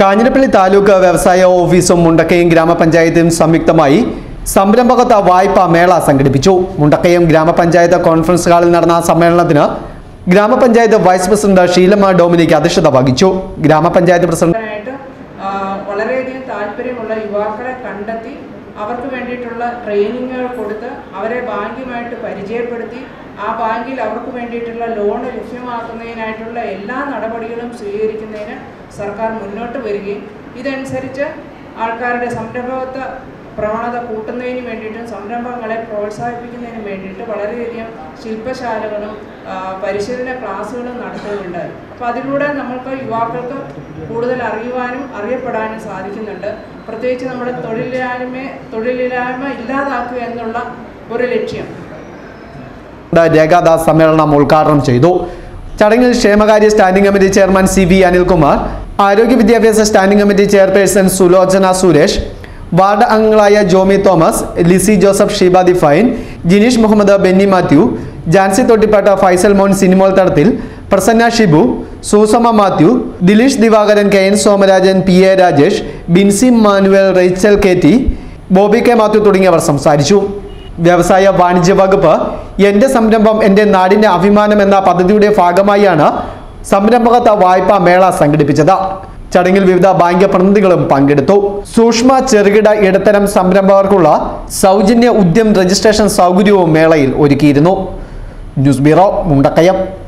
കാഞ്ഞിരപ്പള്ളി താലൂക്ക് വ്യവസായ ഓഫീസും മുണ്ടക്കയം ഗ്രാമപഞ്ചായത്തും സംയുക്തമായി സംരംഭകത്വ വായ്പാ മേള സംഘടിപ്പിച്ചു മുണ്ടക്കയം ഗ്രാമപഞ്ചായത്ത് കോൺഫറൻസ് ഹാളിൽ നടന്ന സമ്മേളനത്തിന് ഗ്രാമപഞ്ചായത്ത് വൈസ് പ്രസിഡന്റ് ഷീലമ്മ ഡൊമിനിക് അധ്യക്ഷത വഹിച്ചു ഗ്രാമപഞ്ചായത്ത് പ്രസിഡന്റ് ആയിട്ട് ആ, വളരെയധികം താല്പര്യമുള്ള യുവാക്കളെ കണ്ടെത്തി അവർക്ക് വേണ്ടിയിട്ടുള്ള ട്രെയിനിങ്ങുകൾ കൊടുത്ത് അവരെ ബാങ്കുമായിട്ട് പരിചയപ്പെടുത്തി ആ ബാങ്കിൽ അവർക്ക് വേണ്ടിയിട്ടുള്ള ലോൺ ലഭ്യമാക്കുന്നതിനായിട്ടുള്ള എല്ലാ നടപടികളും സ്വീകരിക്കുന്നതിന് സർക്കാർ മുന്നോട്ട് വരികയും ഇതനുസരിച്ച് ആൾക്കാരുടെ സംരംഭകത്വ പ്രവണത കൂട്ടുന്നതിന് വേണ്ടിയിട്ടും സംരംഭങ്ങളെ പ്രോത്സാഹിപ്പിക്കുന്നതിന് വേണ്ടിയിട്ട് വളരെയധികം ശില്പശാലകളും ആ, പരിശീലന ക്ലാസ്സുകളും നടത്തുകയുണ്ടായി അപ്പോൾ അതിലൂടെ നമ്മൾക്ക് യുവാക്കൾക്ക് കൂടുതൽ അറിയുവാനും അറിയപ്പെടാനും സാധിക്കുന്നുണ്ട് പ്രത്യേകിച്ച് നമ്മുടെ തൊഴിലില്ലായ്മ തൊഴിലില്ലായ്മ ഇല്ലാതാക്കുക എന്നുള്ള ഒരു ലക്ഷ്യം രേഖാദാസ് സമ്മേളനം ഉദ്ഘാടനം ചെയ്തു ചടങ്ങിൽ ക്ഷേമകാര്യ standing committee chairman C V Anilkumar ആരോഗ്യ വിദ്യാഭ്യാസ standing committee chairperson Sulochana Suresh ward അംഗങ്ങളായ ജോമി തോമസ് ലിസി ജോസഫ് ഷീബാദി ഫൈൻ Jineesh Muhammad Benny Mathew Jancy Thottippatta Faisal Mon Sinimol Thadathil Prasanna Shibu Susamma Mathew Dileesh Divakaran K N Somarajan P A Rajesh Binsy Manuel Rachel K T Bobby K Mathew തുടങ്ങിയവർ സംസാരിച്ചു വ്യവസായ വാണിജ്യ വകുപ്പ് എന്റെ സംരംഭം എന്റെ നാടിന്റെ അഭിമാനം എന്ന പദ്ധതിയുടെ ഭാഗമായാണ് സംരംഭകത്വ വായ്പാ മേള സംഘടിപ്പിച്ചത് ചടങ്ങിൽ വിവിധ ബാങ്ക് പ്രതിനിധികളും പങ്കെടുത്തു സൂക്ഷ്മ ചെറുകിട ഇടത്തരം സംരംഭകർക്കുള്ള സൗജന്യ ഉദ്യം രജിസ്ട്രേഷൻ സൗകര്യവും മേളയിൽ ഒരുക്കിയിരുന്നു ന്യൂസ് ബ്യൂറോ മുണ്ടക്കയം